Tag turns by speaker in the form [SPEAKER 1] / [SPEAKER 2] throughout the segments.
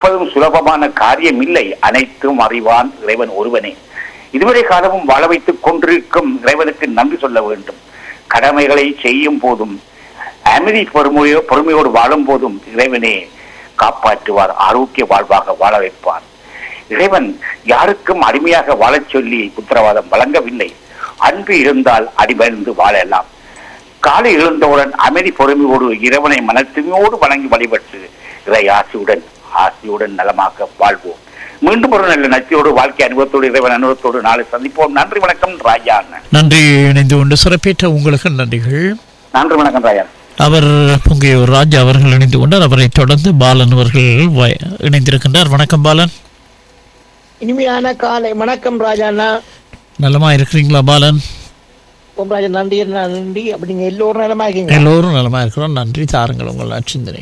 [SPEAKER 1] நினைப்பதும் சுலபமான காரியம் இல்லை அனைத்தும் அறிவான் இறைவன் ஒருவனே இதுவரை காலமும் வாழ வைத்துக் கொண்டிருக்கும் இறைவனுக்கு நன்றி சொல்ல வேண்டும் கடமைகளை செய்யும் போதும் அமைதி பொறுமையோ பொறுமையோடு வாழும் போதும் இறைவனே காப்பாற்றுவார் ஆரோக்கிய வாழ்வாக வாழ வைப்பார் இறைவன் யாருக்கும் அடிமையாக வாழச் சொல்லி உத்தரவாதம் வழங்கவில்லை அன்பு இருந்தால் அடிபணிந்து வாழலாம் காலை எழுந்தவுடன் அமைதி பொறுமையோடு இறைவனை மனத்துமையோடு வணங்கி வழிபட்டு இறை ஆசியுடன் ஆசியுடன் நலமாக வாழ்வோம் மீண்டும் ஒரு நல்ல நச்சியோடு வாழ்க்கை அனுபவத்தோடு இறைவன் அனுபவத்தோடு நாளை சந்திப்போம் நன்றி வணக்கம் ராஜா அண்ணன்
[SPEAKER 2] நன்றி இணைந்து கொண்டு சிறப்பேற்ற உங்களுக்கு நன்றிகள்
[SPEAKER 1] நன்றி வணக்கம் ராஜா
[SPEAKER 2] அவர் பொங்கையூர் ராஜா அவர்கள் இணைந்து கொண்டார் அவரை தொடர்ந்து பாலன் அவர்கள் வ- இணைந்திருக்கின்றார் வணக்கம் பாலன்
[SPEAKER 3] இனிமையான காலை வணக்கம் ராஜாண்ணா
[SPEAKER 2] நலமா இருக்கிறீங்களா பாலன்
[SPEAKER 3] ஓம் ராஜா நன்றி அண்ணா, நன்றி அப்படி நீங்க எல்லோரும் நலமா இருக்கீங்க
[SPEAKER 2] எல்லோரும் நலமா இருக்கிறோம் நன்றி தாருங்கள் உங்கள் நச்சிந்தனை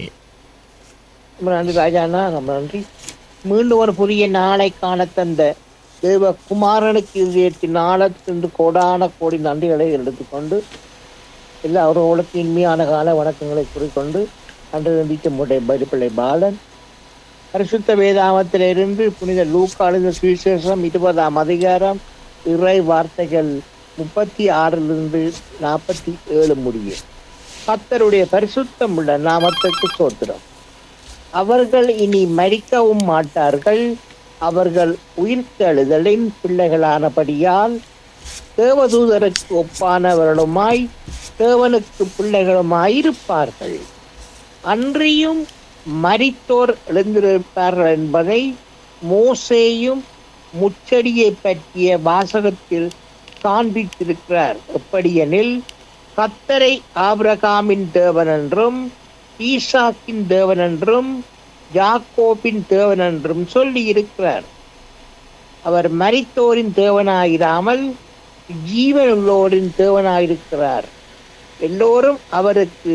[SPEAKER 3] ரொம்ப நன்றி ராஜாண்ணா ரொம்ப நன்றி மீண்டும் ஒரு புதிய நாளை காண தந்த தேவ குமாரனுக்கு இதயத்தின் ஆழத்தின்று கோடான கோடி நன்றிகளை எடுத்துக்கொண்டு எல்லா அவர்களுக்கு இனிமையான கால வணக்கங்களை குறிக்கொண்டு அன்று நம்பிக்கை முடைய பரிப்பிள்ளை பாலன் பரிசுத்த வேதாமத்திலிருந்து புனித லூக்காளுத சுவிசேஷம் இருபதாம் அதிகாரம் இறை வார்த்தைகள் முப்பத்தி ஆறிலிருந்து நாற்பத்தி ஏழு முடிய கர்த்தருடைய பரிசுத்தம் உள்ள நாமத்துக்கு சோத்திரம் அவர்கள் இனி மரிக்கவும் மாட்டார்கள் அவர்கள் உயிர்த்தெழுதலின் பிள்ளைகளானபடியால் தேவதூதருக்கு ஒப்பானவர்களுமாய் தேவனுக்கு பிள்ளைகளுமாயிருப்பார்கள் அன்றியும் மரித்தோர் எழுந்திருப்பார்கள் என்பதை மோசேயும் முச்சடியை பற்றிய வாசகத்தில் காண்பித்திருக்கிறார் எப்படியெனில் கத்தரை ஆபிரகாமின் தேவன் என்றும் ஈசாக்கின் தேவன் என்றும் யாக்கோபின் தேவன் என்றும் சொல்லி இருக்கிறார் அவர் மரித்தோரின் தேவனாயிராமல் ஜீவனுள்ளோரின் தேவனாயிருக்கிறார் எல்லோரும் அவருக்கு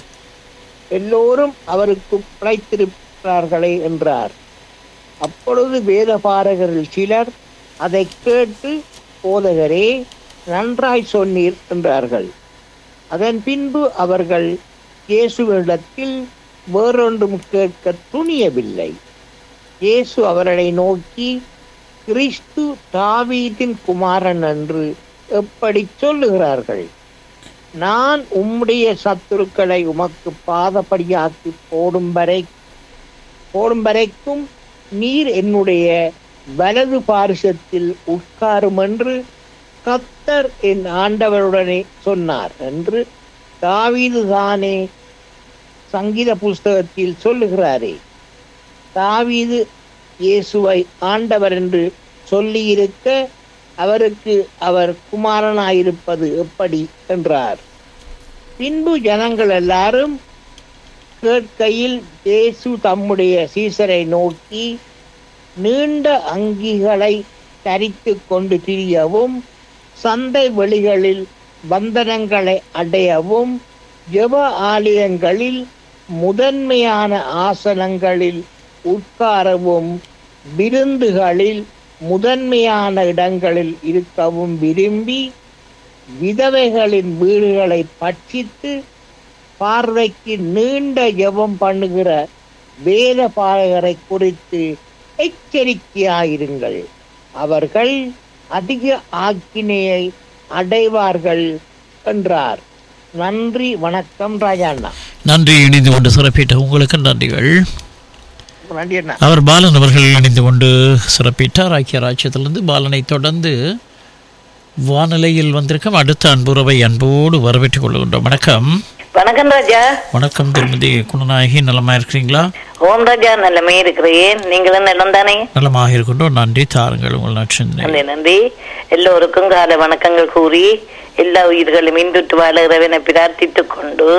[SPEAKER 3] எல்லோரும் அவருக்கு பிழைத்திருக்கிறார்களே என்றார் அப்பொழுது வேதபாரகரில் சிலர் அதை கேட்டு போதகரே நன்றாய் சொன்னீர் என்றார்கள் அதன் பின்பு அவர்கள் இயேசுவிடத்தில் வேறொன்றும் கேட்க துணியவில்லை இயேசு அவர்களை நோக்கி கிறிஸ்து தாவீதின் குமாரன் என்று எப்படி சொல்லுகிறார்கள் நான் உம்முடைய சத்துருக்களை உமக்கு பாதப்படியாக்கி போடும் வரை போடும் வரைக்கும் நீர் என்னுடைய வலது பாரிசத்தில் உட்காரும் என்று கத்தர் என் ஆண்டவருடனே சொன்னார் என்று தாவீது தானே சங்கீத புஸ்தகத்தில் சொல்லுகிறாரே தாவீது இயேசுவை ஆண்டவர் என்று சொல்லியிருக்க அவருக்கு அவர் குமாரனாயிருப்பது எப்படி என்றார் பின்பு ஜனங்கள் எல்லாரும் கேட்கையில் இயேசு தம்முடைய சீசரை நோக்கி நீண்ட அங்கிகளை தரித்து கொண்டு திரியவும் சந்தை வெளிகளில் பந்தனங்களை அடையவும் ஜெப ஆலயங்களில் முதன்மையான ஆசனங்களில் உட்காரவும் விருந்துகளில் முதன்மையான இடங்களில் இருக்கவும் விரும்பி விதவைகளின் வீடுகளை பட்சித்து பார்வைக்கு நீண்ட ஜெபம் பண்ணுகிற வேத பாலகரை குறித்து எச்சரிக்கையாயிருங்கள் அவர்கள் அதிக ஆக்கினையை அடைவார்கள் என்றார் நன்றி வணக்கம் ராஜாண்ணா
[SPEAKER 2] நன்றி இணைந்து கொண்டு சிறப்பிட்ட உங்களுக்கு நன்றிகள்
[SPEAKER 3] நன்றி அண்ணா
[SPEAKER 2] அவர் பாலன் அவர்கள் இணைந்து கொண்டு சிறப்பிட்டார் ஐக்கிய ராஜ்யத்திலிருந்து பாலனை தொடர்ந்து வானிலையில் வந்திருக்கும் அடுத்த அன்புறவை அன்போடு வரவேற்றுக் கொள்கின்றோம் வணக்கம்
[SPEAKER 4] வணக்கம் ராஜா
[SPEAKER 2] வணக்கம் திருமதி குணநாயகி நலமா இருக்கிறீங்களா
[SPEAKER 4] ஓம் ராஜா நல்லமே இருக்கிறேன் நீங்களும் நலம் தானே
[SPEAKER 2] நலமாக இருக்கின்றோம் நன்றி தாருங்கள் உங்கள் நட்சத்திரம்
[SPEAKER 4] நன்றி நன்றி எல்லோருக்கும் கால வணக்கங்கள் கூறி எல்லா உயிர்களும் இன்றுட்டு வாழுகிறவனை பிரார்த்தித்துக் கொண்டு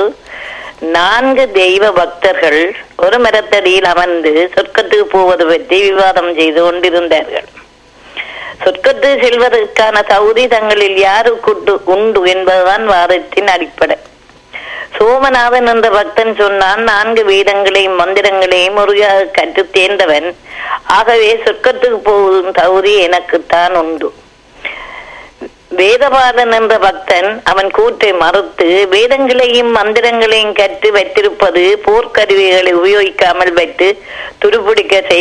[SPEAKER 4] நான்கு தெய்வ பக்தர்கள் ஒரு மரத்தடியில் அமர்ந்து சொர்க்கத்துக்கு போவது பற்றி விவாதம் செய்து கொண்டிருந்தார்கள் சொர்க்கத்து செல்வதற்கான தகுதி தங்களில் யாருக்கு உண்டு என்பதுதான் வாதத்தின் அடிப்படை சோமநாதன் என்ற பக்தன் சொன்னான் நான்கு வேதங்களையும் மந்திரங்களையும் முறையாக கற்று தேர்ந்தவன் ஆகவே சொர்க்கத்துக்கு போகும் தகுதி எனக்குத்தான் உண்டு வேதபாதன் என்ற பக்தன் அவன் கூற்றை மறுத்து வேதங்களையும் மந்திரங்களையும் கற்று வைத்திருப்பது போர்க்கருவிகளை உபயோகிக்காமல் வைத்து துருப்பிடிக்க